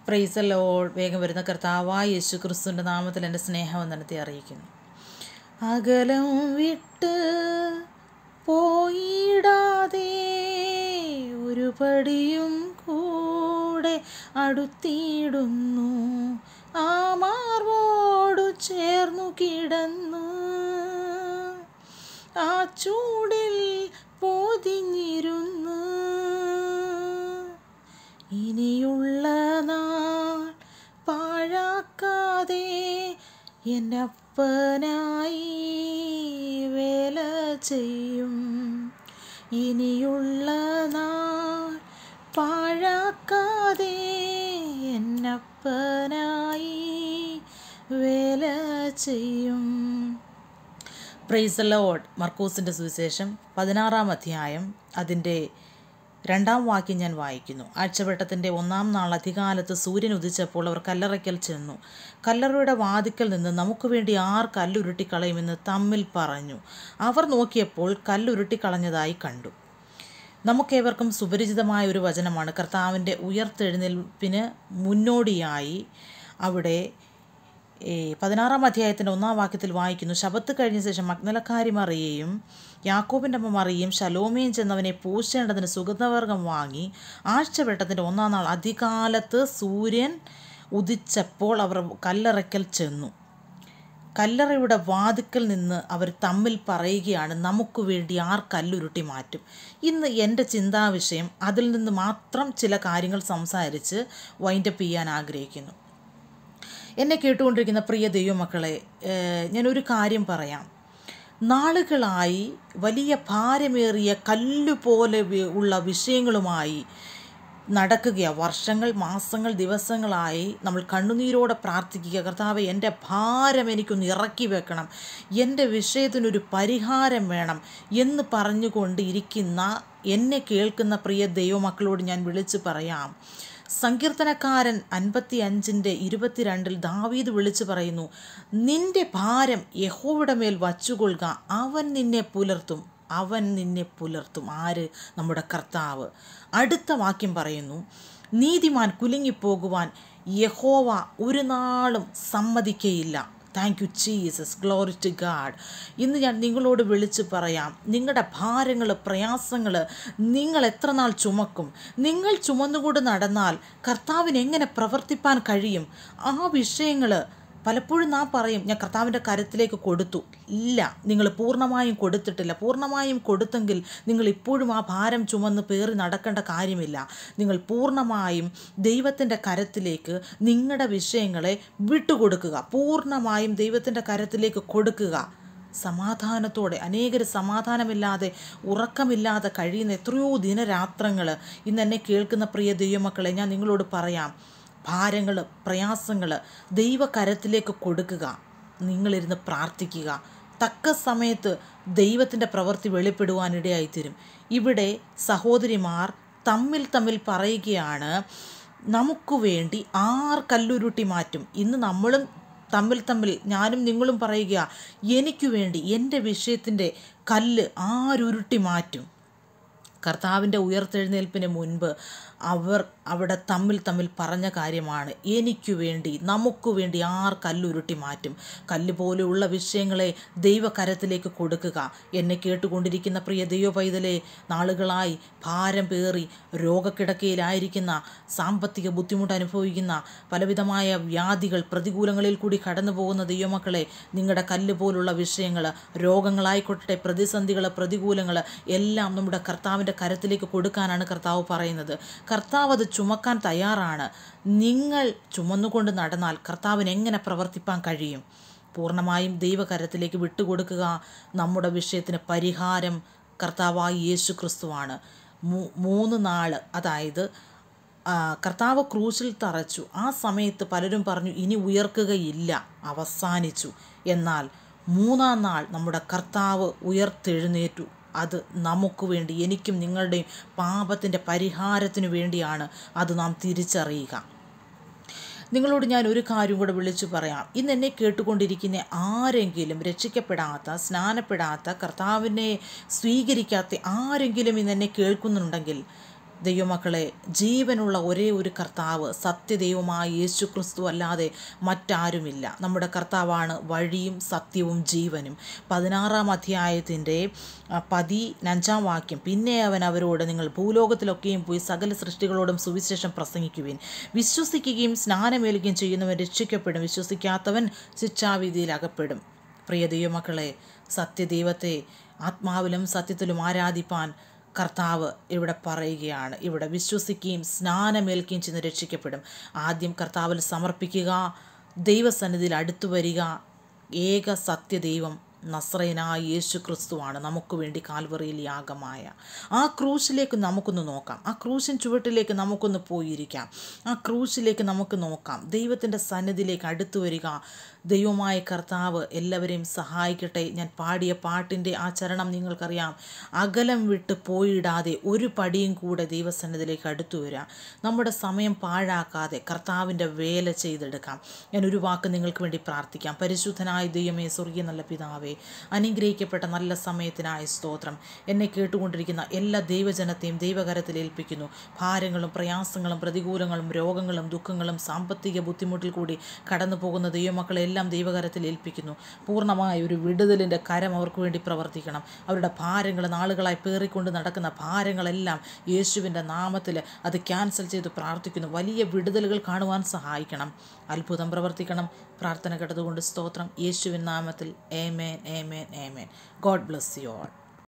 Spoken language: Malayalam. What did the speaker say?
പ്രൈസല്ലോ വേഗം വരുന്ന കർത്താവായ യേശു ക്രിസ്തുവിൻ്റെ നാമത്തിൽ എൻ്റെ സ്നേഹം നടത്തി അറിയിക്കുന്നു അകലം വിട്ട് പോയിടാതെ ഒരു പടിയും കൂടെ അടുത്തിടുന്നു ആ മാർവോടു ചേർന്നു കിടന്നു ആ ചൂടിൽ പൊതിഞ്ഞിരുന്നു ഇനിയുള്ള നാൾ പാഴാക്കാതെ എന്നപ്പനായി വേല ചെയ്യും ഇനിയുള്ള നാൾ പാഴാക്കാതെ എന്നപ്പനായി വേല ചെയ്യും പ്രൈസ് ലോഡ് മർക്കൂസിൻ്റെ സുവിശേഷം പതിനാറാം അധ്യായം അതിൻ്റെ രണ്ടാം വാക്യം ഞാൻ വായിക്കുന്നു ആഴ്ചവട്ടത്തിൻ്റെ ഒന്നാം നാൾ അധികാലത്ത് സൂര്യൻ ഉദിച്ചപ്പോൾ അവർ കല്ലറയ്ക്കൽ ചെന്നു കല്ലറയുടെ വാതിക്കൽ നിന്ന് നമുക്ക് വേണ്ടി ആർ കല്ലുരുട്ടിക്കളയുമെന്ന് തമ്മിൽ പറഞ്ഞു അവർ നോക്കിയപ്പോൾ കല്ലുരുട്ടിക്കളഞ്ഞതായി കണ്ടു നമുക്കേവർക്കും സുപരിചിതമായ ഒരു വചനമാണ് കർത്താവിൻ്റെ ഉയർത്തെഴുന്നേൽപ്പിന് മുന്നോടിയായി അവിടെ ഈ പതിനാറാം അധ്യായത്തിൻ്റെ ഒന്നാം വാക്യത്തിൽ വായിക്കുന്നു ശബത്ത് കഴിഞ്ഞ ശേഷം മഗ്നലക്കാരി മറിയയും യാക്കോബിൻ്റെ അമ്മ മറിയയും ശലോമയും ചെന്നവനെ പൂശേണ്ടതിന് സുഗന്ധവർഗം വാങ്ങി ആഴ്ചവട്ടത്തിൻ്റെ ഒന്നാം നാൾ അധികാലത്ത് സൂര്യൻ ഉദിച്ചപ്പോൾ അവർ കല്ലറയ്ക്കൽ ചെന്നു കല്ലറയുടെ വാതിക്കൽ നിന്ന് അവർ തമ്മിൽ പറയുകയാണ് നമുക്ക് വേണ്ടി ആർ കല്ലുരുട്ടി മാറ്റും ഇന്ന് എൻ്റെ ചിന്താവിഷയം അതിൽ നിന്ന് മാത്രം ചില കാര്യങ്ങൾ സംസാരിച്ച് വൈൻഡപ്പ് ചെയ്യാൻ ആഗ്രഹിക്കുന്നു എന്നെ കേട്ടുകൊണ്ടിരിക്കുന്ന പ്രിയ ദൈവമക്കളെ ഞാനൊരു കാര്യം പറയാം നാളുകളായി വലിയ ഭാരമേറിയ കല്ലുപോലെ ഉള്ള വിഷയങ്ങളുമായി നടക്കുകയാണ് വർഷങ്ങൾ മാസങ്ങൾ ദിവസങ്ങളായി നമ്മൾ കണ്ണുനീരോടെ പ്രാർത്ഥിക്കുക കർത്താവ് എൻ്റെ ഭാരം എനിക്കൊന്ന് ഇറക്കി വെക്കണം എൻ്റെ വിഷയത്തിനൊരു പരിഹാരം വേണം എന്ന് പറഞ്ഞുകൊണ്ട് ഇരിക്കുന്ന എന്നെ കേൾക്കുന്ന പ്രിയ ദൈവമക്കളോട് ഞാൻ വിളിച്ചു പറയാം സങ്കീർത്തനക്കാരൻ അൻപത്തി അഞ്ചിൻ്റെ ഇരുപത്തിരണ്ടിൽ ദാവീദ് വിളിച്ചു പറയുന്നു നിന്റെ ഭാരം യഹോയുടെ മേൽ വച്ചുകൊള്ളുക അവൻ നിന്നെ പുലർത്തും അവൻ നിന്നെ പുലർത്തും ആര് നമ്മുടെ കർത്താവ് അടുത്ത വാക്യം പറയുന്നു നീതിമാൻ കുലുങ്ങിപ്പോകുവാൻ യഹോവ ഒരു നാളും സമ്മതിക്കയില്ല thank you Jesus glory to God ഇന്ന് ഞാൻ നിങ്ങളോട് വിളിച്ച് പറയാം നിങ്ങളുടെ ഭാരങ്ങൾ പ്രയാസങ്ങൾ നിങ്ങൾ എത്ര നാൾ ചുമക്കും നിങ്ങൾ ചുമന്നുകൊണ്ട് നടന്നാൽ കർത്താവിന് എങ്ങനെ പ്രവർത്തിപ്പാൻ കഴിയും ആ വിഷയങ്ങൾ പലപ്പോഴും നാം പറയും ഞാൻ കർത്താവിൻ്റെ കരത്തിലേക്ക് കൊടുത്തു ഇല്ല നിങ്ങൾ പൂർണ്ണമായും കൊടുത്തിട്ടില്ല പൂർണ്ണമായും കൊടുത്തെങ്കിൽ നിങ്ങൾ ഇപ്പോഴും ആ ഭാരം ചുമന്ന് പേറി നടക്കേണ്ട കാര്യമില്ല നിങ്ങൾ പൂർണ്ണമായും ദൈവത്തിൻ്റെ കരത്തിലേക്ക് നിങ്ങളുടെ വിഷയങ്ങളെ വിട്ടുകൊടുക്കുക പൂർണ്ണമായും ദൈവത്തിൻ്റെ കരത്തിലേക്ക് കൊടുക്കുക സമാധാനത്തോടെ അനേകർ സമാധാനമില്ലാതെ ഉറക്കമില്ലാതെ കഴിയുന്ന എത്രയോ ദിനരാത്രങ്ങൾ ഇന്ന് എന്നെ കേൾക്കുന്ന പ്രിയ ദൈവമക്കളെ ഞാൻ നിങ്ങളോട് പറയാം ഭാരങ്ങൾ പ്രയാസങ്ങൾ ദൈവകരത്തിലേക്ക് കൊടുക്കുക നിങ്ങളിരുന്ന് പ്രാർത്ഥിക്കുക തക്ക സമയത്ത് ദൈവത്തിൻ്റെ പ്രവൃത്തി വെളിപ്പെടുവാനിടയായിത്തീരും ഇവിടെ സഹോദരിമാർ തമ്മിൽ തമ്മിൽ പറയുകയാണ് നമുക്ക് വേണ്ടി ആർ കല്ലുരുട്ടി മാറ്റും ഇന്ന് നമ്മളും തമ്മിൽ തമ്മിൽ ഞാനും നിങ്ങളും പറയുക എനിക്ക് വേണ്ടി എൻ്റെ വിഷയത്തിൻ്റെ കല്ല് ആരുരുട്ടി മാറ്റും കർത്താവിൻ്റെ ഉയർത്തെഴുന്നേൽപ്പിന് മുൻപ് അവർ അവിടെ തമ്മിൽ തമ്മിൽ പറഞ്ഞ കാര്യമാണ് എനിക്ക് വേണ്ടി നമുക്ക് വേണ്ടി ആർ കല്ലുരുട്ടി മാറ്റും കല്ല് പോലെയുള്ള വിഷയങ്ങളെ ദൈവകരത്തിലേക്ക് കൊടുക്കുക എന്നെ കേട്ടുകൊണ്ടിരിക്കുന്ന പ്രിയ ദൈവ പൈതലെ നാളുകളായി ഭാരം പേറി രോഗക്കിടക്കയിലായിരിക്കുന്ന സാമ്പത്തിക ബുദ്ധിമുട്ട് അനുഭവിക്കുന്ന പലവിധമായ വ്യാധികൾ പ്രതികൂലങ്ങളിൽ കൂടി കടന്നു പോകുന്ന ദൈവമക്കളെ നിങ്ങളുടെ കല്ല് പോലുള്ള വിഷയങ്ങൾ രോഗങ്ങളായിക്കോട്ടെ പ്രതിസന്ധികൾ പ്രതികൂലങ്ങൾ എല്ലാം നമ്മുടെ കർത്താവിൻ്റെ കരത്തിലേക്ക് കൊടുക്കാനാണ് കർത്താവ് പറയുന്നത് കർത്താവ് അത് ചുമക്കാൻ തയ്യാറാണ് നിങ്ങൾ ചുമന്നുകൊണ്ട് നടന്നാൽ കർത്താവിന് എങ്ങനെ പ്രവർത്തിപ്പാൻ കഴിയും പൂർണ്ണമായും ദൈവകരത്തിലേക്ക് വിട്ടുകൊടുക്കുക നമ്മുടെ വിഷയത്തിന് പരിഹാരം കർത്താവായ യേശു ക്രിസ്തുവാണ് മൂന്ന് നാൾ അതായത് കർത്താവ് ക്രൂശിൽ തറച്ചു ആ സമയത്ത് പലരും പറഞ്ഞു ഇനി ഉയർക്കുകയില്ല അവസാനിച്ചു എന്നാൽ മൂന്നാം നാൾ നമ്മുടെ കർത്താവ് ഉയർത്തെഴുന്നേറ്റു അത് നമുക്ക് വേണ്ടി എനിക്കും നിങ്ങളുടെയും പാപത്തിൻ്റെ പരിഹാരത്തിനു വേണ്ടിയാണ് അത് നാം തിരിച്ചറിയുക നിങ്ങളോട് ഞാൻ ഒരു കാര്യം കൂടെ വിളിച്ചു പറയാം ഇന്ന് എന്നെ കേട്ടുകൊണ്ടിരിക്കുന്ന ആരെങ്കിലും രക്ഷിക്കപ്പെടാത്ത സ്നാനപ്പെടാത്ത കർത്താവിനെ സ്വീകരിക്കാത്ത ആരെങ്കിലും ഇന്ന് എന്നെ കേൾക്കുന്നുണ്ടെങ്കിൽ ദൈവമക്കളെ ജീവനുള്ള ഒരേ ഒരു കർത്താവ് സത്യദൈവമായ യേശു ക്രിസ്തു അല്ലാതെ മറ്റാരുമില്ല നമ്മുടെ കർത്താവാണ് വഴിയും സത്യവും ജീവനും പതിനാറാം അധ്യായത്തിൻ്റെ പതിനഞ്ചാം വാക്യം പിന്നെ അവൻ അവരോട് നിങ്ങൾ ഭൂലോകത്തിലൊക്കെയും പോയി സകല സൃഷ്ടികളോടും സുവിശേഷം പ്രസംഗിക്കുവിൻ വിശ്വസിക്കുകയും സ്നാനമേൽക്കുകയും ചെയ്യുന്നവൻ രക്ഷിക്കപ്പെടും വിശ്വസിക്കാത്തവൻ ശിക്ഷാവിധിയിൽ അകപ്പെടും പ്രിയ ദൈവമക്കളെ സത്യദൈവത്തെ ആത്മാവിലും സത്യത്തിലും ആരാധിപ്പാൻ കർത്താവ് ഇവിടെ പറയുകയാണ് ഇവിടെ വിശ്വസിക്കുകയും സ്നാനമേൽക്കുകയും ചെന്ന് രക്ഷിക്കപ്പെടും ആദ്യം കർത്താവിൽ സമർപ്പിക്കുക ദൈവസന്നിധിയിൽ അടുത്തു വരിക ഏക സത്യദൈവം നസ്രയനായ യേശു ക്രിസ്തുവാണ് നമുക്ക് വേണ്ടി കാൽവറിയിൽ യാഗമായ ആ ക്രൂശിലേക്ക് നമുക്കൊന്ന് നോക്കാം ആ ക്രൂശിൻ ചുവട്ടിലേക്ക് നമുക്കൊന്ന് പോയിരിക്കാം ആ ക്രൂശിലേക്ക് നമുക്ക് നോക്കാം ദൈവത്തിൻ്റെ സന്നിധിയിലേക്ക് അടുത്തു വരിക ദൈവമായ കർത്താവ് എല്ലാവരെയും സഹായിക്കട്ടെ ഞാൻ പാടിയ പാട്ടിൻ്റെ ആ ചരണം നിങ്ങൾക്കറിയാം അകലം വിട്ട് പോയിടാതെ ഒരു പടിയും കൂടെ ദൈവസന്നിധിയിലേക്ക് അടുത്തു വരിക നമ്മുടെ സമയം പാഴാക്കാതെ കർത്താവിൻ്റെ വേല ചെയ്തെടുക്കാം ഞാൻ ഒരു വാക്ക് നിങ്ങൾക്ക് വേണ്ടി പ്രാർത്ഥിക്കാം പരിശുദ്ധനായ ദൈവമേ സ്വർഗീയ നല്ല പിതാവേ അനുഗ്രഹിക്കപ്പെട്ട നല്ല സമയത്തിനായ സ്തോത്രം എന്നെ കേട്ടുകൊണ്ടിരിക്കുന്ന എല്ലാ ദൈവജനത്തെയും ദൈവകരത്തിൽ ഏൽപ്പിക്കുന്നു ഭാരങ്ങളും പ്രയാസങ്ങളും പ്രതികൂലങ്ങളും രോഗങ്ങളും ദുഃഖങ്ങളും സാമ്പത്തിക ബുദ്ധിമുട്ടിൽ കൂടി കടന്നു പോകുന്ന ദൈവമക്കളെ എല്ലാം ദൈവകരത്തിൽ ഏൽപ്പിക്കുന്നു പൂർണ്ണമായ ഒരു വിടുതലിൻ്റെ കരം അവർക്ക് വേണ്ടി പ്രവർത്തിക്കണം അവരുടെ ഭാരങ്ങൾ നാളുകളായി പേറിക്കൊണ്ട് നടക്കുന്ന ഭാരങ്ങളെല്ലാം യേശുവിൻ്റെ നാമത്തിൽ അത് ക്യാൻസൽ ചെയ്ത് പ്രാർത്ഥിക്കുന്നു വലിയ വിടുതലുകൾ കാണുവാൻ സഹായിക്കണം അത്ഭുതം പ്രവർത്തിക്കണം പ്രാർത്ഥന കേട്ടതുകൊണ്ട് സ്തോത്രം യേശുവിൻ നാമത്തിൽ amen amen amen God bless you all